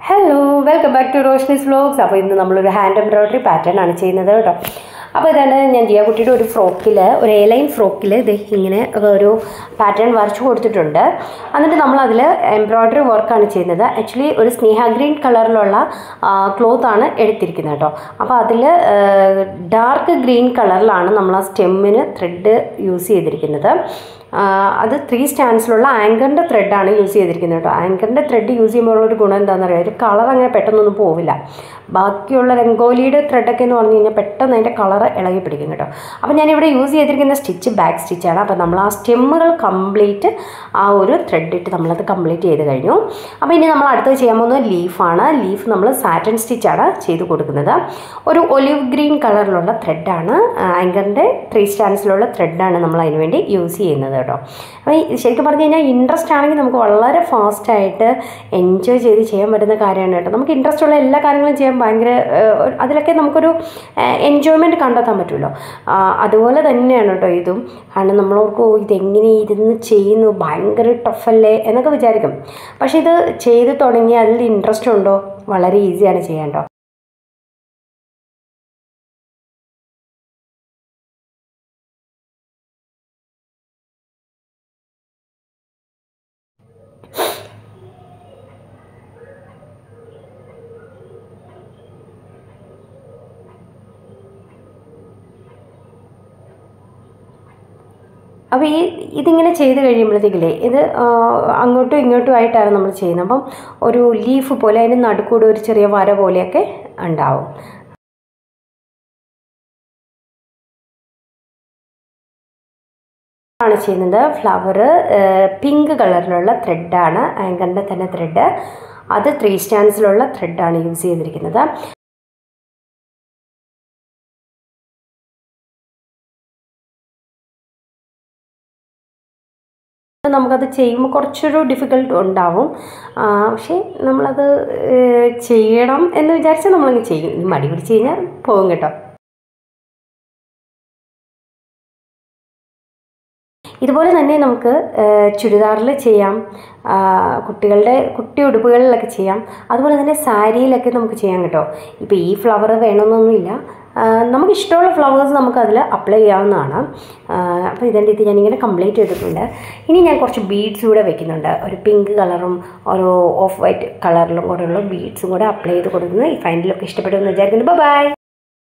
hello welcome back to Roshni's vlogs അപ്പോൾ ഇന്ന് നമ്മളൊരു ഹാൻഡ് എംബ്രോയ്ഡറി പാറ്റേൺ ആണ് ചെയ്യുന്നത് കേട്ടോ അപ്പോൾ ഇതാണ് ഞാൻ ജിയാക്കുട്ടിയുടെ ഒരു ഫ്രോക്കിൽ ഒരു എലൈൻ ഫ്രോക്കിൽ ഇത് ഇങ്ങനെ ഒരു പാറ്റേൺ വരച്ചു കൊടുത്തിട്ടുണ്ട് എന്നിട്ട് നമ്മൾ അതിൽ എംബ്രോയ്ഡറി വർക്കാണ് ചെയ്യുന്നത് ആക്ച്വലി ഒരു സ്നേഹ ഗ്രീൻ കളറിലുള്ള ക്ലോത്ത് ആണ് എടുത്തിരിക്കുന്നത് കേട്ടോ അപ്പോൾ അതിൽ ഡാർക്ക് ഗ്രീൻ കളറിലാണ് നമ്മൾ ആ സ്റ്റെമ്മിന് ത്രെഡ് യൂസ് ചെയ്തിരിക്കുന്നത് അത് ത്രീ സ്റ്റാൻഡ്സിലുള്ള ആങ്കറിൻ്റെ ത്രെഡാണ് യൂസ് ചെയ്തിരിക്കുന്നത് കേട്ടോ ആങ്കറിൻ്റെ ത്രെഡ് യൂസ് ചെയ്യുമ്പോൾ ഉള്ളൊരു ഗുണം എന്താണെന്ന് അറിയാം ഒരു കളർ അങ്ങനെ പെട്ടെന്നൊന്നും പോവില്ല ബാക്കിയുള്ള രംഗോലിയുടെ ത്രെഡൊക്കെ എന്ന് പറഞ്ഞു കഴിഞ്ഞാൽ പെട്ടെന്ന് അതിൻ്റെ കളർ ഇളകി പിടിക്കും കേട്ടോ അപ്പോൾ ഞാനിവിടെ യൂസ് ചെയ്തിരിക്കുന്ന സ്റ്റിച്ച് ബാക്ക് സ്റ്റിച്ചാണ് അപ്പോൾ നമ്മൾ ആ സ്റ്റെമ്മുകൾ കംപ്ലീറ്റ് ആ ഒരു ത്രെഡ് ഇട്ട് നമ്മളത് കംപ്ലീറ്റ് ചെയ്ത് കഴിഞ്ഞു അപ്പോൾ ഇനി നമ്മൾ അടുത്തത് ചെയ്യാൻ പോകുന്നത് ലീഫാണ് ലീഫ് നമ്മൾ സാറ്റൻ സ്റ്റിച്ചാണ് ചെയ്ത് കൊടുക്കുന്നത് ഒരു ഒലിവ് ഗ്രീൻ കളറിലുള്ള ത്രെഡാണ് ആങ്കറിൻ്റെ ത്രീ സ്റ്റാൻഡ്സിലുള്ള ത്രെഡാണ് നമ്മൾ അതിന് വേണ്ടി യൂസ് ചെയ്യുന്നത് കേട്ടോ അപ്പോൾ ശരിക്കും പറഞ്ഞു കഴിഞ്ഞാൽ ഇൻട്രസ്റ്റ് ആണെങ്കിൽ നമുക്ക് വളരെ ഫാസ്റ്റായിട്ട് എൻജോയ് ചെയ്ത് ചെയ്യാൻ പറ്റുന്ന കാര്യമാണ് കേട്ടോ നമുക്ക് ഇൻട്രസ്റ്റ് ഉള്ള എല്ലാ കാര്യങ്ങളും ചെയ്യാൻ ഭയങ്കര അതിലൊക്കെ നമുക്കൊരു എൻജോയ്മെൻറ്റ് കണ്ടെത്താൻ പറ്റുമല്ലോ അതുപോലെ തന്നെയാണ് കേട്ടോ ഇതും കാരണം നമ്മളോർക്ക് ഇതെങ്ങനെ ഇരുന്ന് ചെയ്യുന്നു ഭയങ്കര ടഫല്ലേ എന്നൊക്കെ വിചാരിക്കും പക്ഷേ ഇത് ചെയ്ത് തുടങ്ങി അതിൽ ഇൻട്രസ്റ്റ് ഉണ്ടോ വളരെ ഈസിയാണ് ചെയ്യാൻ കേട്ടോ അപ്പോൾ ഈ ഇതിങ്ങനെ ചെയ്ത് കഴിയുമ്പോഴത്തേക്കില്ലേ ഇത് അങ്ങോട്ടും ഇങ്ങോട്ടും ആയിട്ടാണ് നമ്മൾ ചെയ്യുന്നത് അപ്പം ഒരു ലീഫ് പോലെ അതിന് നടുക്കൂടെ ഒരു ചെറിയ വര പോലെയൊക്കെ ഉണ്ടാവും ആണ് ചെയ്യുന്നത് ഫ്ലവർ പിങ്ക് കളറിലുള്ള ത്രെഡാണ് ആങ്കറിൻ്റെ തന്നെ ത്രെഡ് അത് ത്രീ സ്റ്റാൻഡ്സിലുള്ള ത്രെഡാണ് യൂസ് ചെയ്തിരിക്കുന്നത് നമുക്കത് ചെയ്യുമ്പോൾ കുറച്ചൊരു ഡിഫിക്കൽട്ട് ഉണ്ടാവും പക്ഷേ നമ്മളത് ചെയ്യണം എന്ന് വിചാരിച്ചാൽ നമ്മളങ്ങ് ചെയ്യും ഇനി മടി പിടിച്ച് കഴിഞ്ഞാൽ പോകും കേട്ടോ ഇതുപോലെ തന്നെ നമുക്ക് ചുരിദാറിൽ ചെയ്യാം കുട്ടികളുടെ കുട്ടി ഉടുപ്പുകളിലൊക്കെ ചെയ്യാം അതുപോലെ തന്നെ സാരിയിലൊക്കെ നമുക്ക് ചെയ്യാം കേട്ടോ ഇപ്പോൾ ഈ ഫ്ലവർ വേണമെന്നൊന്നുമില്ല നമുക്ക് ഇഷ്ടമുള്ള ഫ്ലവേഴ്സ് നമുക്ക് അതിൽ അപ്ലൈ ചെയ്യാവുന്നതാണ് അപ്പോൾ ഇതിൻ്റെ ഇത് ഞാനിങ്ങനെ കംപ്ലീറ്റ് ചെയ്തിട്ടുണ്ട് ഇനി ഞാൻ കുറച്ച് ബീഡ്സ് കൂടെ വെക്കുന്നുണ്ട് ഒരു പിങ്ക് കളറും ഒരു ഓഫ് വൈറ്റ് കളറിലും കൂടെയുള്ള ബീഡ്സും കൂടെ അപ്ലൈ ചെയ്ത് കൊടുക്കുന്നത് ഈ ഫൈനലൊക്കെ ഇഷ്ടപ്പെട്ടു എന്ന് വിചാരിക്കുന്നു ബൈ